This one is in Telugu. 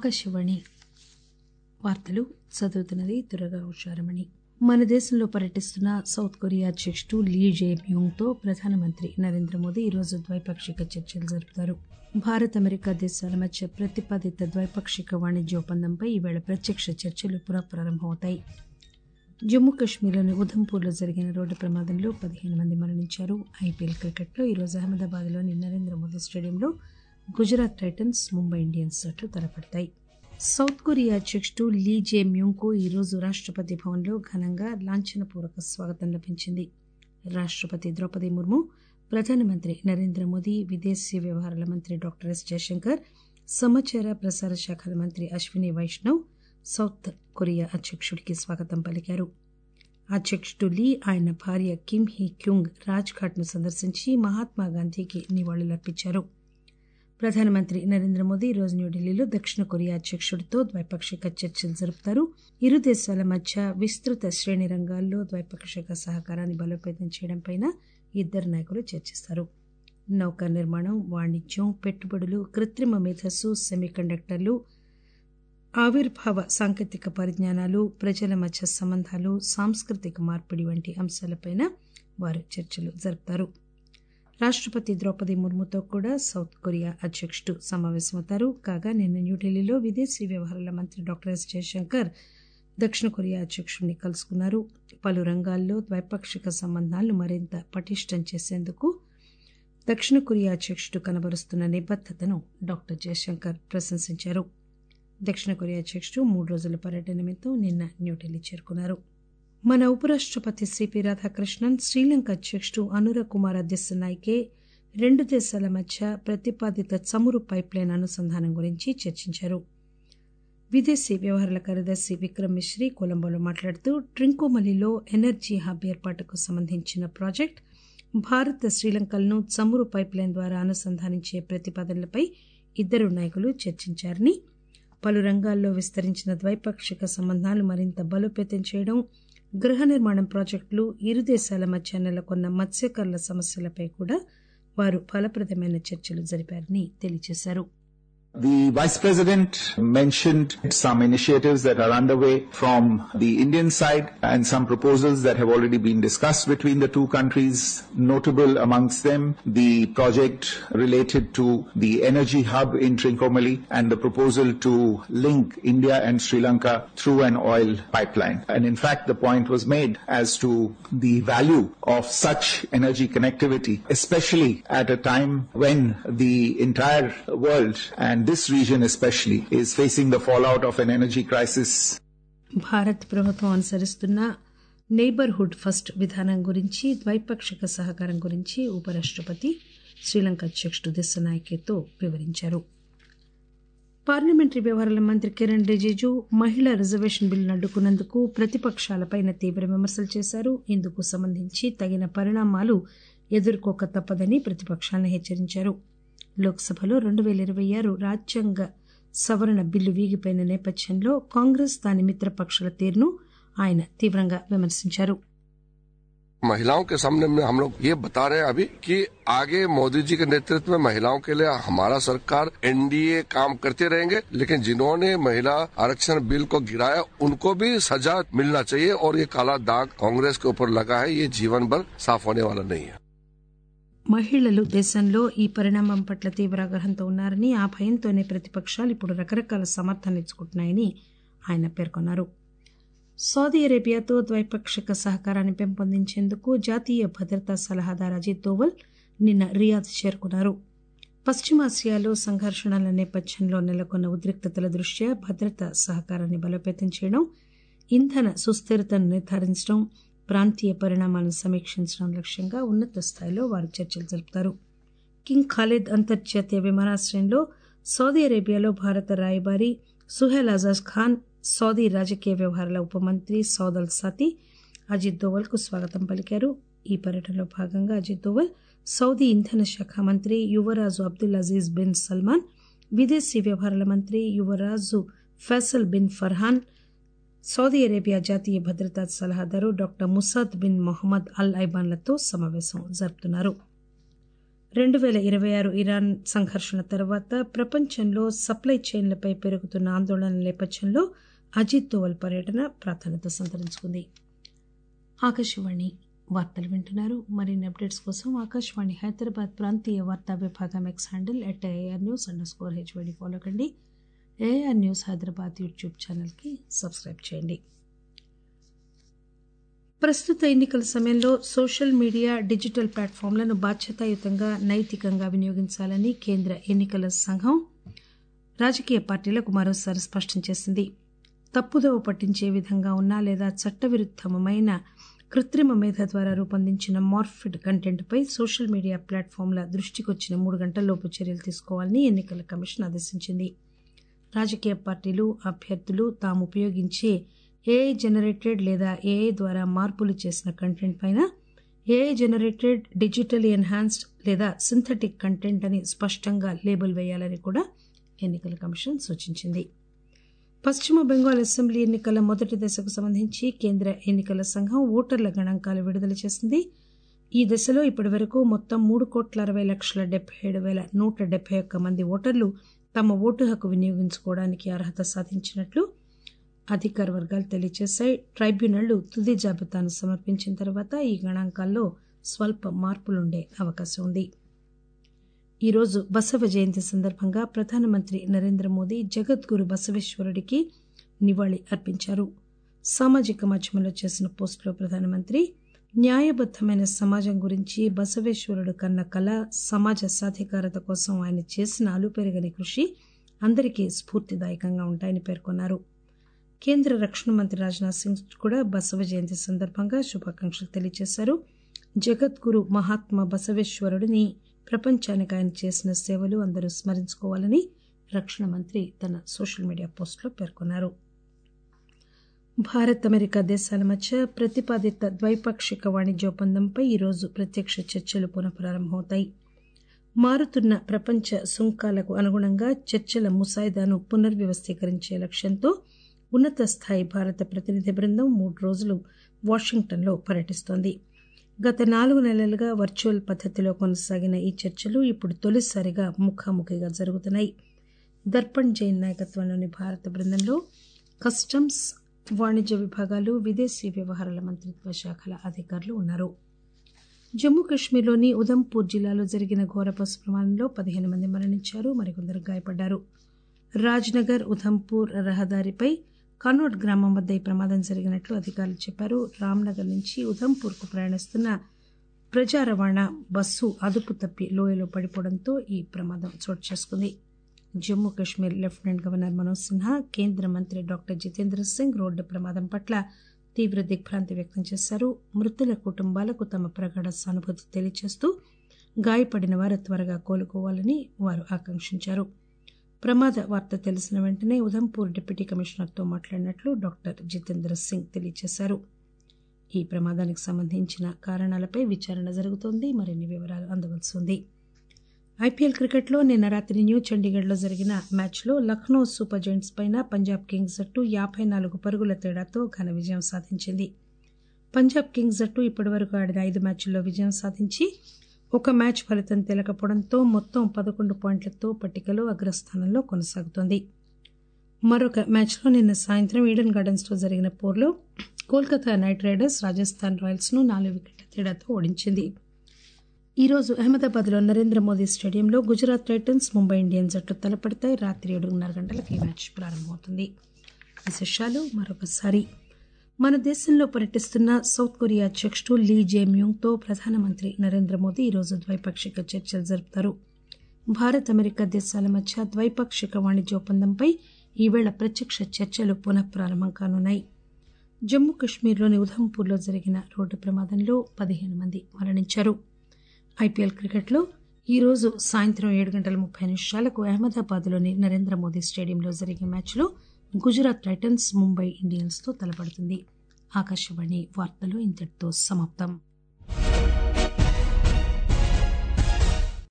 ఆకాశవాణి వార్తలు చదువుతున్నది దురగా ఉషారమణి మన దేశంలో పర్యటిస్తున్న సౌత్ కొరియా అధ్యకుడు లీ జే మ్యూంగ్తో ప్రధానమంత్రి నరేంద్ర మోదీ ఈరోజు ద్వైపాక్షిక చర్చలు జరుపుతారు భారత్ అమెరికా దేశాల మధ్య ప్రతిపాదిత ద్వైపాక్షిక వాణిజ్య ఒప్పందంపై ఈవేళ ప్రత్యక్ష చర్చలు పునఃప్రారంభమవుతాయి జమ్మూ కశ్మీర్లోని ఉధంపూర్లో జరిగిన రోడ్డు ప్రమాదంలో పదిహేను మంది మరణించారు ఐపీఎల్ క్రికెట్లో ఈరోజు అహ్మదాబాద్లోని నరేంద్ర మోదీ స్టేడియంలో గుజరాత్ టైటన్స్ ముంబై ఇండియన్స్ జట్లు తలపడతాయి సౌత్ కొరియా అధ్యకుడు లీ జే మ్యూంగ్కు ఈరోజు రాష్టపతి భవన్లో ఘనంగా లాంఛనపూర్వక స్వాగతం లభించింది రాష్టపతి ద్రౌపది ముర్ము ప్రధానమంత్రి నరేంద్ర మోదీ విదేశీ వ్యవహారాల మంత్రి డాక్టర్ ఎస్ జయశంకర్ సమాచార ప్రసార శాఖల మంత్రి అశ్విని వైష్ణవ్ సౌత్ కొరియా అధ్యకుడికి స్వాగతం పలికారు అధ్యకుడు లీ ఆయన భార్య కిమ్ హీ క్యూంగ్ రాజ్ఘాట్ ను సందర్శించి మహాత్మాగాంధీకి నివాళులర్పించారు ప్రధానమంత్రి నరేంద్ర మోదీ ఈరోజు న్యూఢిల్లీలో దక్షిణ కొరియా అధ్యకుడితో ద్వైపాక్షిక చర్చలు జరుపుతారు ఇరు దేశాల మధ్య విస్తృత శ్రేణి రంగాల్లో ద్వైపాక్షిక సహకారాన్ని బలోపేతం చేయడంపై ఇద్దరు నాయకులు చర్చిస్తారు నౌకా నిర్మాణం వాణిజ్యం పెట్టుబడులు కృత్రిమ మేధస్సు సెమీకండక్టర్లు ఆవిర్భావ సాంకేతిక పరిజ్ఞానాలు ప్రజల మధ్య సంబంధాలు సాంస్కృతిక మార్పిడి వంటి అంశాలపై వారు చర్చలు జరుపుతారు రాష్టపతి ద్రౌపది ముర్ముతో కూడా సౌత్ కొరియా అధ్యకుడు సమావేశమవుతారు కాగా నిన్న న్యూఢిల్లీలో విదేశీ వ్యవహారాల మంత్రి డాక్టర్ ఎస్ జయశంకర్ దక్షిణ కొరియా అధ్యకుడిని కలుసుకున్నారు పలు రంగాల్లో ద్వైపాక్షిక సంబంధాలను మరింత పటిష్టం చేసేందుకు దక్షిణ కొరియా అధ్యకుడు కనబరుస్తున్న నిబద్దతను డాక్టర్ జయశంకర్ ప్రశంసించారు దక్షిణ కొరియా అధ్యకుడు మూడు రోజుల పర్యటన నిమిత్తం నిన్న న్యూఢిల్లీ చేరుకున్నారు మన ఉపరాష్టపతి సిపి రాధాకృష్ణన్ శ్రీలంక అధ్యకుడు అనుర కుమార్ అధ్యక్షనాయికే రెండు దేశాల మధ్య ప్రతిపాదిత చమురు పైప్లైన్ అనుసంధానం గురించి చర్చించారు విదేశీ వ్యవహారాల కార్యదర్శి విక్రమ్ మిశ్రీ కొలంబోలో మాట్లాడుతూ ట్రింకోమలిలో ఎనర్జీ హబ్ ఏర్పాటుకు సంబంధించిన ప్రాజెక్ట్ భారత్ శ్రీలంకలను చమురు పైప్లైన్ ద్వారా అనుసంధానించే ప్రతిపాదనలపై ఇద్దరు నాయకులు చర్చించారని పలు రంగాల్లో విస్తరించిన ద్వైపాక్షిక సంబంధాలు మరింత బలోపేతం చేయడం గృహ నిర్మాణం ప్రాజెక్టులు ఇరు దేశాల మధ్య నెలకొన్న మత్స్యకారుల సమస్యలపై కూడా వారు ఫలప్రదమైన చర్చలు జరిపారని తెలియజేశారు The Vice President mentioned some initiatives that are underway from the Indian side and some proposals that have already been discussed between the two countries. Notable amongst them, the project related to the energy hub in Trincomalee and the proposal to link India and Sri Lanka through an oil pipeline. And in fact, the point was made as to the value of such energy connectivity, especially at a time when the entire world and this region especially is facing the fallout of an energy crisis. Bharat ప్రభుత్వం అనుసరిస్తున్న నైబర్హుడ్ ఫస్ట్ విధానం గురించి ద్వైపాక్షిక సహకారం గురించి ఉపరాష్టపతి శ్రీలంక అధ్యకుడు దిశనాయకేతో వివరించారు పార్లమెంటరీ వ్యవహారాల మంత్రి కిరణ్ రిజిజు మహిళా రిజర్వేషన్ బిల్లును అడ్డుకున్నందుకు ప్రతిపక్షాలపై తీవ్ర విమర్శలు చేశారు ఇందుకు సంబంధించి తగిన పరిణామాలు ఎదుర్కోక తప్పదని ప్రతిపక్షాలను హెచ్చరించారు లోక్సభలో రెండు పేల ఇరవై ఆరు రాజ్యాంగ సవరణ బిల్లు వీగిపోయిన నేపథ్యంలో కాంగ్రెస్ దాని మిత్రపక్షాల తీరును ఆయన తీవ్రంగా విమర్శించారు महिलाओं के सामने में हम लोग ये बता रहे हैं अभी कि आगे मोदी जी के नेतृत्व में महिलाओं के लिए हमारा सरकार एनडीए काम करते रहेंगे लेकिन जिन्होंने महिला आरक्षण बिल को गिराया उनको भी सजा मिलना चाहिए और ये काला दाग कांग्रेस के ऊपर लगा है ये जीवन भर साफ होने वाला नहीं है మహిళలు దేశంలో ఈ పరిణామం పట్ల తీవ్ర ఆగ్రహంతో ఉన్నారని ఆ భయంతోనే ప్రతిపక్షాలు ఇప్పుడు రకరకాల సమర్థనలు ఇచ్చుకుంటున్నాయని ఆయన పేర్కొన్నారు సౌదీ అరేబియాతో ద్వైపాక్షిక సహకారాన్ని పెంపొందించేందుకు జాతీయ భద్రతా సలహాదారు అజిత్ దోవల్ నిన్న రియాద్ చేరుకున్నారు పశ్చిమాసియాలో సంఘర్షణల నేపథ్యంలో నెలకొన్న ఉద్రిక్తతల దృష్ట్యా భద్రతా సహకారాన్ని బలోపేతం చేయడం ఇంధన సుస్థిరతను నిర్ధారించడం ప్రాంతీయ పరిణామాలను సమీక్షించడం లక్ష్యంగా ఉన్నత స్థాయిలో వారు చర్చలు జరుపుతారు కింగ్ ఖాలిద్ అంతర్జాతీయ విమానాశ్రయంలో సౌదీ అరేబియాలో భారత రాయబారి సుహేల్ అజాజ్ ఖాన్ సౌదీ రాజకీయ వ్యవహారాల ఉప మంత్రి సౌదల్ సాతి అజిత్ దోవల్ కు స్వాగతం పలికారు ఈ పర్యటనలో భాగంగా అజిత్ దోవల్ సౌదీ ఇంధన శాఖ మంత్రి యువరాజు అబ్దుల్ అజీజ్ బిన్ సల్మాన్ విదేశీ వ్యవహారాల మంత్రి యువరాజు Faisal bin Farhan Saudi Arabia జాతీయ భద్రతా సలహాదారు doctor Musaad bin Mohammed Al ఐబాన్లతో సమావేశం జరుపుతున్నారు రెండు పేల ఇరవై ఆరు ఇరాన్ సంఘర్షణ తర్వాత ప్రపంచంలో సప్లై చైన్లపై పెరుగుతున్న ఆందోళన నేపథ్యంలో అజిత్ దోవల్ పర్యటన ప్రాధాన్యత సంతరించుకుంది ఆకాశవాణి వార్తలు వింటున్నారు మరిన్ని అప్డేట్స్ కోసం ఆకాశవాణి హైదరాబాద్ ప్రాంతీయ వార్తా విభాగం X handle at AR news underscore HYD follow కండి ఏఆర్ న్యూస్ హైదరాబాద్ యూట్యూబ్ ఛానల్కి సబ్స్క్రైబ్ చేయండి ప్రస్తుత ఎన్నికల సమయంలో సోషల్ మీడియా డిజిటల్ ప్లాట్ఫామ్లను బాధ్యతాయుతంగా నైతికంగా వినియోగించాలని కేంద్ర ఎన్నికల సంఘం రాజకీయ పార్టీలకు మరోసారి స్పష్టం చేసింది తప్పుదోవ పట్టించే విధంగా ఉన్న లేదా చట్టవిరుద్దమైన కృత్రిమ మేధ ద్వారా రూపొందించిన మార్ఫిడ్ కంటెంట్పై సోషల్ మీడియా ప్లాట్ఫామ్ల దృష్టికొచ్చిన మూడు గంటల్లోపు చర్యలు తీసుకోవాలని ఎన్నికల కమిషన్ ఆదేశించింది రాజకీయ పార్టీలు అభ్యర్థులు తాము ఉపయోగించే ఏఐ జనరేటెడ్ లేదా ఏఐ ద్వారా మార్పులు చేసిన కంటెంట్ పైన ఏఐ జనరేటెడ్ డిజిటల్ ఎన్హాన్స్డ్ లేదా సింథటిక్ కంటెంట్ అని స్పష్టంగా లేబుల్ వేయాలని కూడా ఎన్నికల కమిషన్ సూచించింది పశ్చిమ బెంగాల్ అసెంబ్లీ ఎన్నికల మొదటి దశకు సంబంధించి కేంద్ర ఎన్నికల సంఘం ఓటర్ల గణాంకాలు విడుదల చేసింది ఈ దశలో ఇప్పటి వరకు మొత్తం మూడు కోట్ల అరవై లక్షల డెబ్బై ఏడు వేల నూట డెబ్బై ఒక్క మంది ఓటర్లు తమ ఓటు హక్కు వినియోగించుకోవడానికి అర్హత సాధించినట్లు అధికార వర్గాలు తెలియజేశాయి ట్రైబ్యునళ్లు తుది జాబితాను సమర్పించిన తర్వాత ఈ గణాంకాల్లో స్వల్ప మార్పులుండే అవకాశం ఉంది ఈరోజు బసవ జయంతి సందర్భంగా ప్రధానమంత్రి నరేంద్ర మోదీ జగద్గురు బసవేశ్వరుడికి నివాళి అర్పించారు సామాజిక మాధ్యమంలో చేసిన పోస్టులో ప్రధానమంత్రి న్యాయబద్దమైన సమాజం గురించి బసవేశ్వరుడు కన్న కళ సమాజ సాధికారత కోసం ఆయన చేసిన అలుపెరగని కృషి అందరికీ స్ఫూర్తిదాయకంగా ఉంటాయని పేర్కొన్నారు కేంద్ర రక్షణ మంత్రి రాజ్నాథ్ సింగ్ కూడా బసవ జయంతి సందర్భంగా శుభాకాంక్షలు తెలియజేశారు జగద్గురు మహాత్మా బసవేశ్వరుడిని ప్రపంచానికి ఆయన చేసిన సేవలు అందరూ స్మరించుకోవాలని రక్షణ మంత్రి తన సోషల్ మీడియా పోస్టులో పేర్కొన్నారు భారత్ అమెరికా దేశాల మధ్య ప్రతిపాదిత ద్వైపాక్షిక వాణిజ్య ఒప్పందంపై ఈరోజు ప్రత్యక్ష చర్చలు పునఃప్రారంభమవుతాయి మారుతున్న ప్రపంచ సుంకాలకు అనుగుణంగా చర్చల ముసాయిదాను పునర్వ్యవస్థీకరించే లక్ష్యంతో ఉన్నత స్థాయి భారత ప్రతినిధి బృందం మూడు రోజులు వాషింగ్టన్లో పర్యటిస్తోంది గత నాలుగు నెలలుగా వర్చువల్ పద్దతిలో కొనసాగిన ఈ చర్చలు ఇప్పుడు తొలిసారిగా ముఖాముఖిగా జరుగుతున్నాయి దర్పణ్ జైన్ నాయకత్వంలోని భారత బృందంలో కస్టమ్స్ వాణిజ్య విభాగాలు విదేశీ వ్యవహారాల మంత్రిత్వ శాఖల అధికారులు ఉన్నారు జమ్మూ కాశ్మీర్లోని ఉదంపూర్ జిల్లాలో జరిగిన ఘోర బస్సు ప్రమాదంలో పదిహేను మంది మరణించారు మరికొందరు గాయపడ్డారు రాజ్నగర్ ఉధంపూర్ రహదారిపై కనోడ్ గ్రామం వద్ద ఈ ప్రమాదం జరిగినట్లు అధికారులు చెప్పారు రామ్నగర్ నుంచి ఉధంపూర్కు ప్రయాణిస్తున్న ప్రజా రవాణా బస్సు అదుపు తప్పి లోయలో పడిపోవడంతో ఈ ప్రమాదం చోటు చేసుకుంది జమ్మూ కాశ్మీర్ లెఫ్టినెంట్ గవర్నర్ మనోజ్ సిన్హా కేంద్ర మంత్రి డాక్టర్ జితేంద్ర సింగ్ రోడ్డు ప్రమాదం పట్ల తీవ్ర దిగ్భ్రాంతి వ్యక్తం చేశారు మృతుల కుటుంబాలకు తమ ప్రగాఢ సానుభూతి తెలియజేస్తూ గాయపడిన వారు త్వరగా కోలుకోవాలని వారు ఆకాంక్షించారు ప్రమాద వార్త తెలిసిన వెంటనే ఉధంపూర్ డిప్యూటీ కమిషనర్తో మాట్లాడినట్లు డాక్టర్ జితేంద్ర సింగ్ తెలియజేశారు ఈ ప్రమాదానికి సంబంధించిన కారణాలపై విచారణ జరుగుతోంది మరిన్ని వివరాలు అందవలసి ఉంది ఐపీఎల్ క్రికెట్లో నిన్న రాత్రి న్యూ చండీగఢ్లో జరిగిన మ్యాచ్లో లక్నో సూపర్ జైంట్స్ పైన పంజాబ్ కింగ్స్ జట్టు యాభై నాలుగు పరుగుల తేడాతో ఘన విజయం సాధించింది పంజాబ్ కింగ్స్ జట్టు ఇప్పటివరకు ఆడిన ఐదు మ్యాచ్ల్లో విజయం సాధించి ఒక మ్యాచ్ ఫలితం తేలకపోవడంతో మొత్తం పదకొండు పాయింట్లతో పట్టికలో అగ్రస్థానంలో కొనసాగుతోంది మరొక మ్యాచ్లో నిన్న సాయంత్రం ఈడెన్ గార్డెన్స్లో జరిగిన పోర్లో కోల్కతా నైట్ రైడర్స్ రాజస్థాన్ రాయల్స్ను నాలుగు వికెట్ల తేడాతో ఓడించింది ఈరోజు అహ్మదాబాద్లో నరేంద్ర మోదీ స్టేడియంలో గుజరాత్ టైటన్స్ ముంబై ఇండియన్స్ జట్టు తలపడతాయి రాత్రి ఏడున్నర గంటలకు ఈ మ్యాచ్ ప్రారంభమవుతుంది విశేషాలు మరొకసారి మన దేశంలో పర్యటిస్తున్న సౌత్ కొరియా అధ్యక్షుడు లీ జేమ్యూంగ్తో ప్రధానమంత్రి నరేంద్ర మోదీ ఈరోజు ద్వైపాక్షిక చర్చలు జరుపుతారు భారత్ అమెరికా దేశాల మధ్య ద్వైపాక్షిక వాణిజ్య ఒప్పందంపై ఈవేళ ప్రత్యక్ష చర్చలు పునఃప్రారంభం కానున్నాయి జమ్మూ కాశ్మీర్లోని ఉధంపూర్లో జరిగిన రోడ్డు ప్రమాదంలో పదిహేను మంది మరణించారు ఐపీఎల్ క్రికెట్లో ఈ రోజు సాయంత్రం ఏడు గంటల ముప్పై నిమిషాలకు అహ్మదాబాద్లోని నరేంద్ర మోదీ స్టేడియంలో జరిగే మ్యాచ్లో గుజరాత్ టైటన్స్ ముంబై ఇండియన్స్తో తలపడుతుంది ఆకాశవాణి వార్తలు ఇంతటితో సమాప్తం